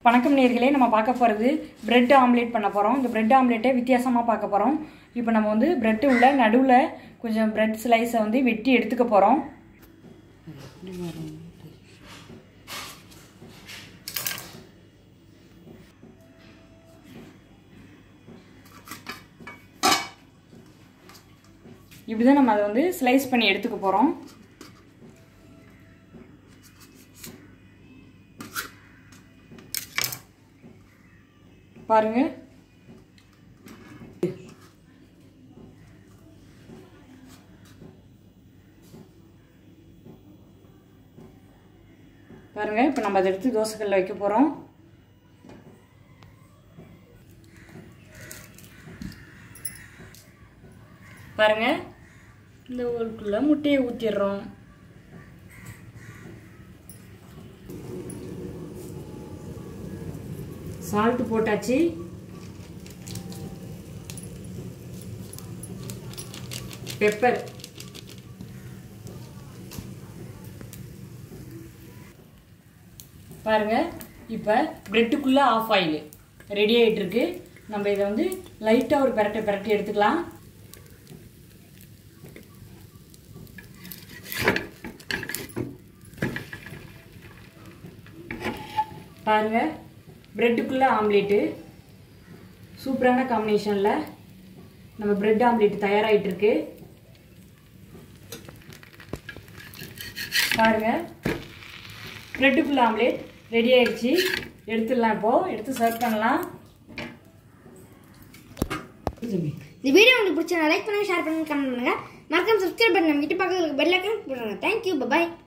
வணக்கம் நேர்களே நம்ம பார்க்க போகிறது பிரெட் ஆம்லேட் பண்ண போகிறோம் இந்த பிரெட் ஆம்லேட்டை வித்தியாசமாக பார்க்க போகிறோம் இப்போ நம்ம வந்து பிரெட்டு உள்ள நடுவில் கொஞ்சம் பிரெட் ஸ்லைஸை வந்து வெட்டி எடுத்துக்க போகிறோம் இப்படி தான் நம்ம அதை வந்து ஸ்லைஸ் பண்ணி எடுத்துக்க போகிறோம் பாருங்க பாருங்க இப்போ நம்ம அதை எடுத்து தோசைக்கல்ல வைக்க போகிறோம் பாருங்க இந்த ஊருக்குள்ள முட்டையை ஊற்றிடுறோம் சால்ட் போட்டாச்சு பெப்பர் பாருங்க இப்போ பிரெட்டுக்குள்ளே ஆஃப் ஆயில் ரெடி ஆகிட்டு இருக்கு நம்ம இதை வந்து லைட்டாக ஒரு பெரட்டை பெரட்டி எடுத்துக்கலாம் பாருங்க பிரெட்டுக்குள்ளே ஆம்லேட்டு சூப்பரான காம்பினேஷனில் நம்ம பிரெட் ஆம்லேட் தயாராகிட்டு இருக்கு பாருங்க பிரெட்டுக்குள்ள ஆம்லேட் ரெடி ஆயிடுச்சு எடுத்துடலாம் இப்போ எடுத்து சர்வ் பண்ணலாம் இந்த வீடியோ உங்களுக்கு பிடிச்சா லைக் பண்ணுங்க ஷேர் பண்ணுங்க கமெண்ட் பண்ணுங்க மறக்காம சப்ஸ்கிரைப் பண்ணுங்க வீட்டு பக்கத்துல பெல் ஐக்கன் போடுங்க தேங்க்யூ பாய்